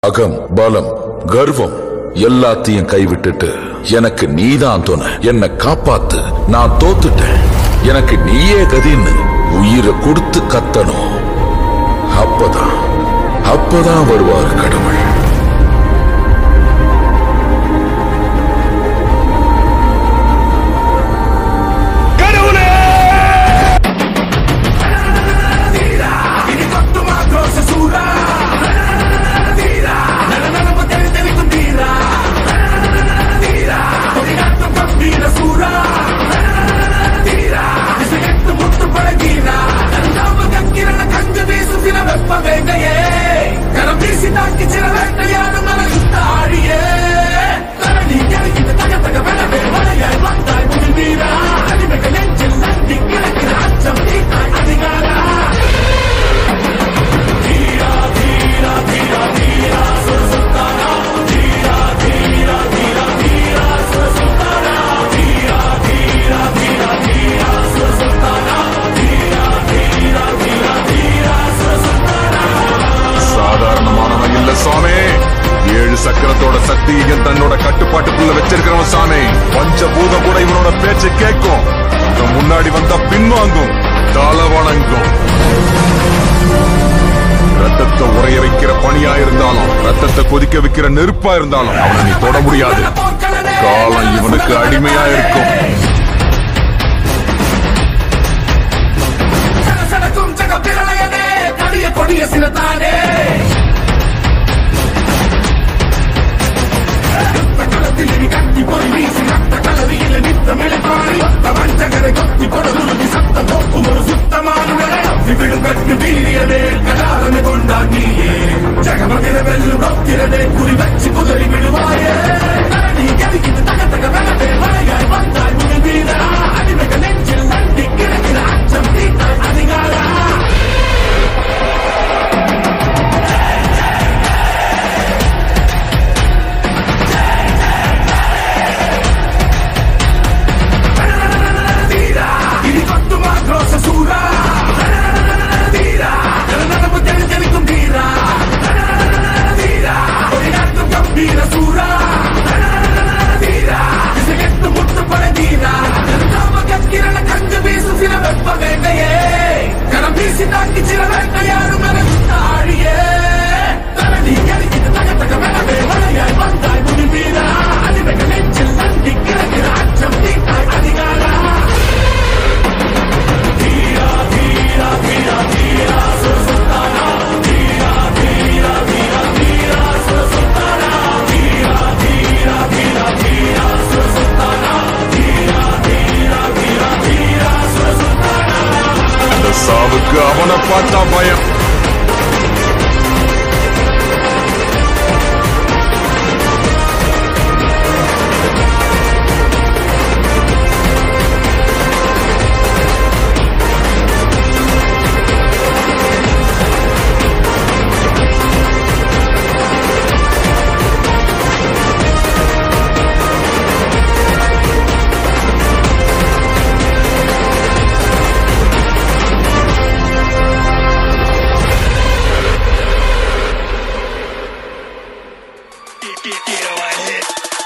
அகம் பலம் கர்வம் எல்லாத்தையும் கைவிட்டுட்டு எனக்கு நீதான் துணை என்னை காப்பாத்து நான் தோத்துட்டேன் எனக்கு நீயே கதின்னு உயிரை கொடுத்து கத்தணும் அப்பதான் அப்பதான் வருவார் கடவுள் சாதாரணமானவன் இல்ல சாமி ஏழு சக்கரத்தோட சக்தியையும் தன்னோட கட்டுப்பாட்டுக்குள்ள வச்சிருக்கிறவன் சாமி பஞ்சபூதம் கூட இவனோட பேச்சை கேட்கும் இவன் முன்னாடி வந்தா பின்வாங்கும் தலை வணங்கும் ரத்தத்தை உறைய வைக்கிற பணியா இருந்தாலும் ரத்தத்தை கொதிக்க வைக்கிற நெருப்பா இருந்தாலும் அவனை நீ தொட முடியாது காலம் இவனுக்கு அடிமையா இருக்கும் கொடிய சினத்தானே களத்தில் இனி கட்டி போய் வீசி ரத்த கலரியில் நித்தமிழ் பாடி ஒத்த வஞ்சகரை கொத்தி கொடுதி சத்தம் போக்கும் ஒரு சுத்தமான விடும் கட்டு வீரியதே கடாரனை கொண்டான் நீயே ஜகமகிர வெல்லும் ரொக்கிறதே குறி வச்சு குதறி விடுவாயே நீ எதுக்கிட்டு தக தக வெலவே வளையாய் வந்தாய் முடி வீரா அடிமைகள் நெஞ்சில் நண்டி கிடக்கிற அச்சம் தீட்டாய் அதிகாரா இனி கொத்துமா க்ரோச சூரா தீரா நடப்பு தெளி தெளிக்கும் தீரா தீரா ஒரு நாட்டும் கம்பீர சூரா தீரா இசையெட்டு முட்டு பட தீரா காம கக்கிரண கஞ்சு வீசு சில வெப்ப வேண்டையே கரம் வீசி தாக்கி சில வேட்டையாடும் என ஆழியே தரணி எரிக்கிட்டு தக தக வெனவே வளையாய் வந்தாய் முடி வீரா அடிமைகள் நெஞ்சில் நந்தி கிடக்கிற அச்சம் தீட்டாய் அதிகாரா அந்த சாவுக்கு அவனை பார்த்தா பயம் Tiro my hit.